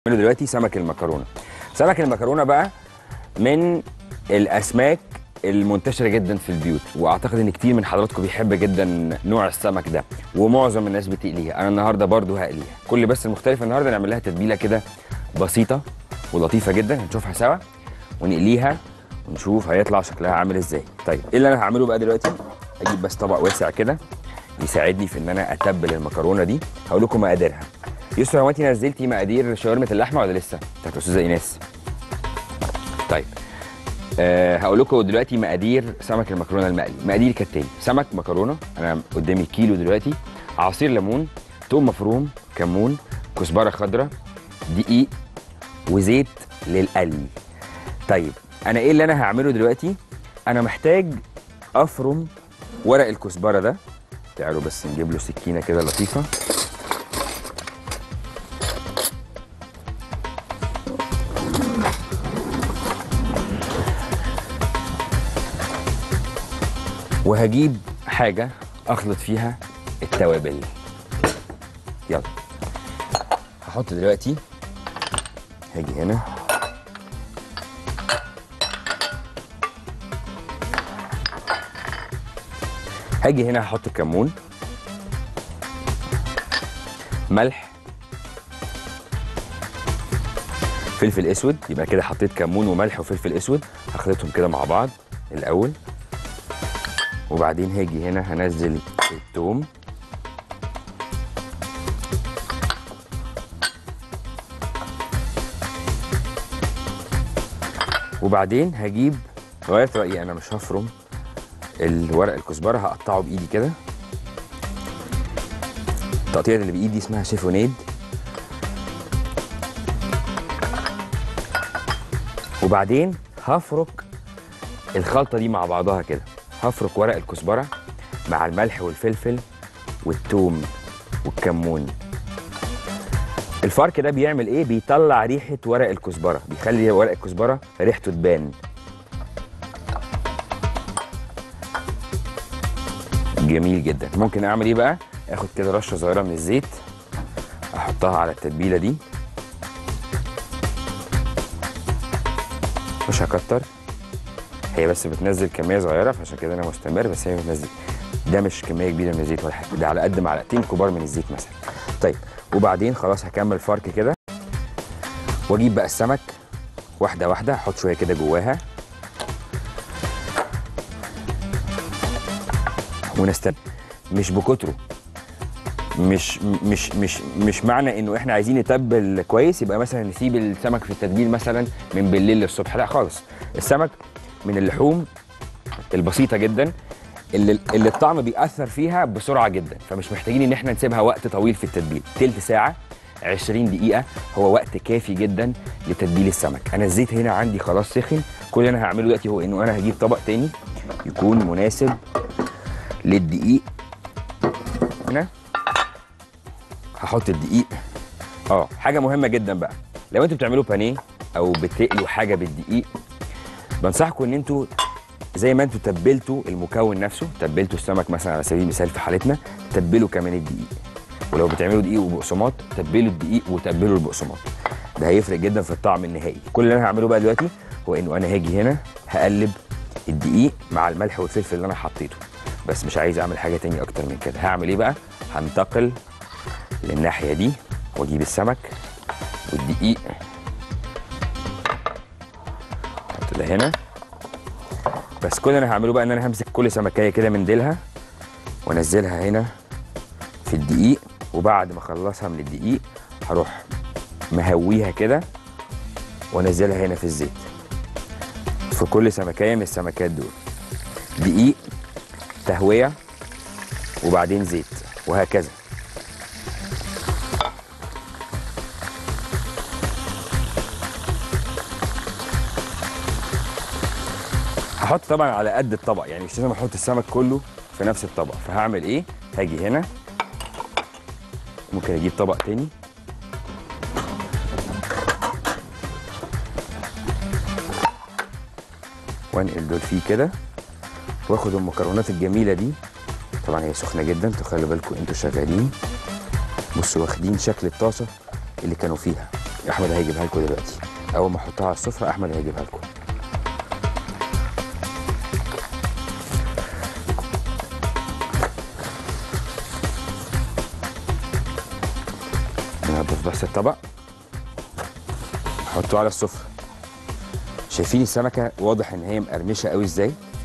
نعمله دلوقتي سمك المكرونه سمك المكرونه بقى من الاسماك المنتشره جدا في البيوت واعتقد ان كتير من حضراتكم بيحب جدا نوع السمك ده ومعظم الناس بتقليها انا النهارده برضو هقليها كل بس المختلف النهارده نعمل لها تتبيله كده بسيطه ولطيفه جدا هنشوفها سوا ونقليها ونشوف هيطلع شكلها عامل ازاي طيب ايه اللي انا هعمله بقى دلوقتي اجيب بس طبق واسع كده يساعدني في ان انا اتبل المكرونه دي هقول لكم مقاديرها يسرا هو انت نزلتي مقادير شاورمه اللحمه ولا لسه بتاعت استاذه ايناس طيب أه هقول لكم دلوقتي مقادير سمك المكرونه المقلي مقادير كالتالي سمك مكرونه انا قدامي كيلو دلوقتي عصير ليمون توم مفروم كمون كزبره خضراء دقيق وزيت للقلي طيب انا ايه اللي انا هعمله دلوقتي انا محتاج افرم ورق الكزبره ده تعالوا بس نجيب له سكينه كده لطيفه وهجيب حاجة أخلط فيها التوابل يلا هحط دلوقتي هاجي هنا هاجي هنا هحط الكمون ملح فلفل اسود يبقى كده حطيت كمون وملح وفلفل اسود هخلطهم كده مع بعض الاول وبعدين هاجي هنا هنزل التوم وبعدين هجيب غيرت رأيي أنا مش هفرم الورق الكزبرة هقطعه بإيدي كده التقطيع اللي بإيدي اسمها شيفونيد وبعدين هفرك الخلطة دي مع بعضها كده هفرك ورق الكزبره مع الملح والفلفل والثوم والكمون الفرك ده بيعمل ايه بيطلع ريحه ورق الكزبره بيخلي ورق الكزبره ريحته تبان جميل جدا ممكن اعمل ايه بقى اخد كده رشه صغيره من الزيت احطها على التتبيله دي مش هكتر هي بس بتنزل كميه صغيره فعشان كده انا مستمر بس هي بتنزل ده مش كميه كبيره من الزيت ولا حاجه ده على قد معلقتين كبار من الزيت مثلا طيب وبعدين خلاص هكمل فرك كده واجيب بقى السمك واحده واحده احط شويه كده جواها ونستنى مش بكتره مش مش مش مش معنى انه احنا عايزين نتبل كويس يبقى مثلا نسيب السمك في التتبيل مثلا من بالليل للصبح لا خالص السمك من اللحوم البسيطه جدا اللي اللي الطعم بيأثر فيها بسرعه جدا فمش محتاجين ان احنا نسيبها وقت طويل في التتبيل تلت ساعه 20 دقيقه هو وقت كافي جدا لتتبيل السمك انا الزيت هنا عندي خلاص سخن كل اللي انا هعمله دلوقتي هو انه انا هجيب طبق تاني يكون مناسب للدقيق هنا هحط الدقيق اه حاجه مهمه جدا بقى لو انتوا بتعملوا بانيه او بتقلوا حاجه بالدقيق بنصحكم ان انتوا زي ما انتوا تبلتوا المكون نفسه تبلتوا السمك مثلا على سبيل المثال في حالتنا تبلوا كمان الدقيق ولو بتعملوا دقيق وبقسماط تبلوا الدقيق وتبلوا البقسماط ده هيفرق جدا في الطعم النهائي كل اللي انا هعمله بقى دلوقتي هو انه انا هاجي هنا هقلب الدقيق مع الملح والفلفل اللي انا حطيته بس مش عايز اعمل حاجه تاني اكتر من كده هعمل ايه بقى هنتقل للناحيه دي واجيب السمك والدقيق احط ده هنا بس كل اللي انا هعمله بقى ان انا همسك كل سمكيه كده من ديلها وانزلها هنا في الدقيق وبعد ما اخلصها من الدقيق هروح مهويها كده وانزلها هنا في الزيت في كل سمكيه من السمكات دول دقيق تهويه وبعدين زيت وهكذا هحط طبعا على قد الطبق يعني مش لازم احط السمك كله في نفس الطبق فهعمل ايه هاجي هنا ممكن اجيب طبق تاني وانقل دول فيه كده واخد المكرونات الجميله دي طبعا هي سخنه جدا تخلوا بالكم انتوا شغالين بصوا واخدين شكل الطاسه اللي كانوا فيها احمد هيجيبها لكم دلوقتي اول ما احطها على السفره احمد هيجيبها لكم ننضف بس الطبق نحطه على السفره شايفين السمكه واضح ان هي مقرمشه قوي ازاي